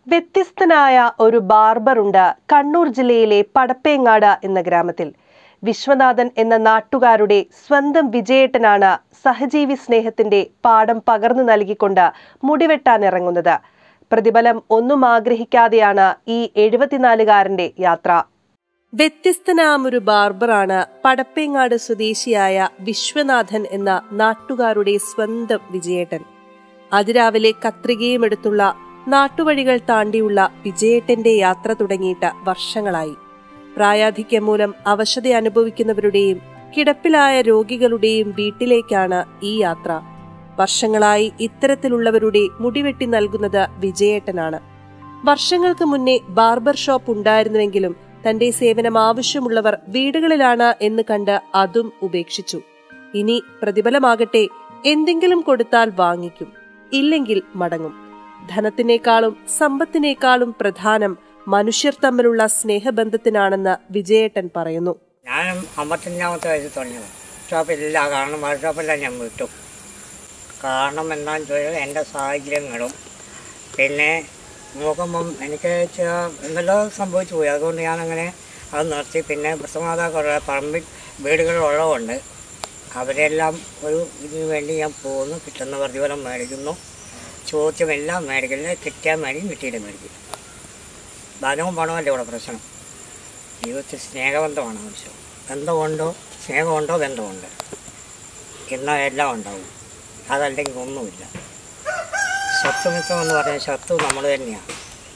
വ്യത്യസ്തനായ ഒരു ബാർബറുണ്ട് കണ്ണൂർ ജില്ലയിലെ പടപ്പേങ്ങാട് എന്ന ഗ്രാമത്തിൽ വിശ്വനാഥൻ എന്ന നാട്ടുകാരുടെ സ്വന്തം വിജയേട്ടനാണ് സഹജീവി സ്നേഹത്തിന്റെ പാഠം പകർന്നു നൽകിക്കൊണ്ട് മുടിവെട്ടാനിറങ്ങുന്നത് പ്രതിഫലം ഒന്നും ആഗ്രഹിക്കാതെയാണ് ഈ എഴുപത്തിനാലുകാരന്റെ യാത്ര വ്യത്യസ്തനാമൊരു ബാർബറാണ് പടപ്പേങ്ങാട് സ്വദേശിയായ വിശ്വനാഥൻ എന്ന നാട്ടുകാരുടെ സ്വന്തം വിജയേട്ടൻ അതിരാവിലെ കത്രികയും എടുത്തുള്ള നാട്ടുവഴികൾ താണ്ടിയുള്ള വിജയേട്ടന്റെ യാത്ര തുടങ്ങിയിട്ട് വർഷങ്ങളായി പ്രായാധിക്യം മൂലം അവശത അനുഭവിക്കുന്നവരുടെയും കിടപ്പിലായ രോഗികളുടെയും വീട്ടിലേക്കാണ് ഈ യാത്ര വർഷങ്ങളായി ഇത്തരത്തിലുള്ളവരുടെ മുടിവെട്ടി നൽകുന്നത് വിജയേട്ടനാണ് വർഷങ്ങൾക്ക് മുന്നേ ബാർബർ ഷോപ്പ് ഉണ്ടായിരുന്നുവെങ്കിലും തന്റെ സേവനം ആവശ്യമുള്ളവർ വീടുകളിലാണ് എന്ന് കണ്ട് അതും ഉപേക്ഷിച്ചു ഇനി പ്രതിഫലമാകട്ടെ എന്തെങ്കിലും കൊടുത്താൽ വാങ്ങിക്കും ഇല്ലെങ്കിൽ മടങ്ങും ധനത്തിനേക്കാളും സമ്പത്തിനേക്കാളും പ്രധാനം മനുഷ്യർ തമ്മിലുള്ള സ്നേഹബന്ധത്തിനാണെന്ന് വിജയേട്ടൻ പറയുന്നു ഞാൻ അമ്പത്തഞ്ചാമത്തെ വയസ്സിൽ തുടങ്ങിയത് ഷോപ്പില്ല കാരണം വർക്ക്ഷോപ്പെല്ലാം ഞാൻ വിട്ടു കാരണം എന്താണെന്ന് ചോദിച്ചാൽ എൻ്റെ സാഹചര്യങ്ങളും പിന്നെ നോക്കുമ്പം എനിക്ക് ചെ- എന്തെല്ലാം സംഭവിച്ചു പോയി അതുകൊണ്ട് ഞാനങ്ങനെ അത് നിർത്തി പിന്നെ വൃത്തമാതാക്കളുടെ പറമ്പിൽ വീടുകളുള്ളതുകൊണ്ട് അവരെല്ലാം ഒരു ഇതിനു വേണ്ടി ഞാൻ പോകുന്നു കിട്ടുന്ന പ്രതിഫലം മേടിക്കുന്നു ചോദ്യമെല്ലാം മേടിക്കില്ല കിട്ടിയാൽ മേടിക്കും കിട്ടിയില്ല മേടിക്കും ധനവും പണമല്ലേ ഇവിടെ പ്രശ്നം ജീവിതത്തിൽ സ്നേഹബന്ധമാണ് ആവശ്യം ബന്ധമുണ്ടോ സ്നേഹമുണ്ടോ ബന്ധമുണ്ട് എന്നാൽ എല്ലാം ഉണ്ടാവും അതല്ലെങ്കിൽ ഒന്നുമില്ല ശത്രുമിത്രം എന്ന് പറഞ്ഞാൽ ശത്രു നമ്മൾ തന്നെയാണ്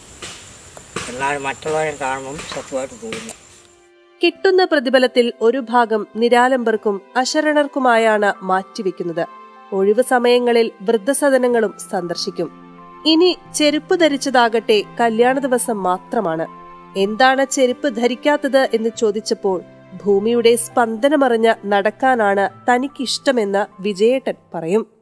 എന്നാൽ മറ്റുള്ളവരെ കാണുമ്പം ശത്രുവായിട്ട് തോന്നുന്നു കിട്ടുന്ന പ്രതിഫലത്തിൽ ഒരു ഭാഗം നിരാലംബർക്കും അശരണർക്കുമായാണ് മാറ്റിവെക്കുന്നത് ഒഴിവ് സമയങ്ങളിൽ വൃദ്ധസദനങ്ങളും സന്ദർശിക്കും ഇനി ചെരുപ്പ് ധരിച്ചതാകട്ടെ കല്യാണ ദിവസം മാത്രമാണ് എന്താണ് ചെരുപ്പ് ധരിക്കാത്തത് എന്ന് ചോദിച്ചപ്പോൾ ഭൂമിയുടെ സ്പന്ദനമറിഞ്ഞ് നടക്കാനാണ് തനിക്കിഷ്ടമെന്ന് വിജയേട്ടൻ പറയും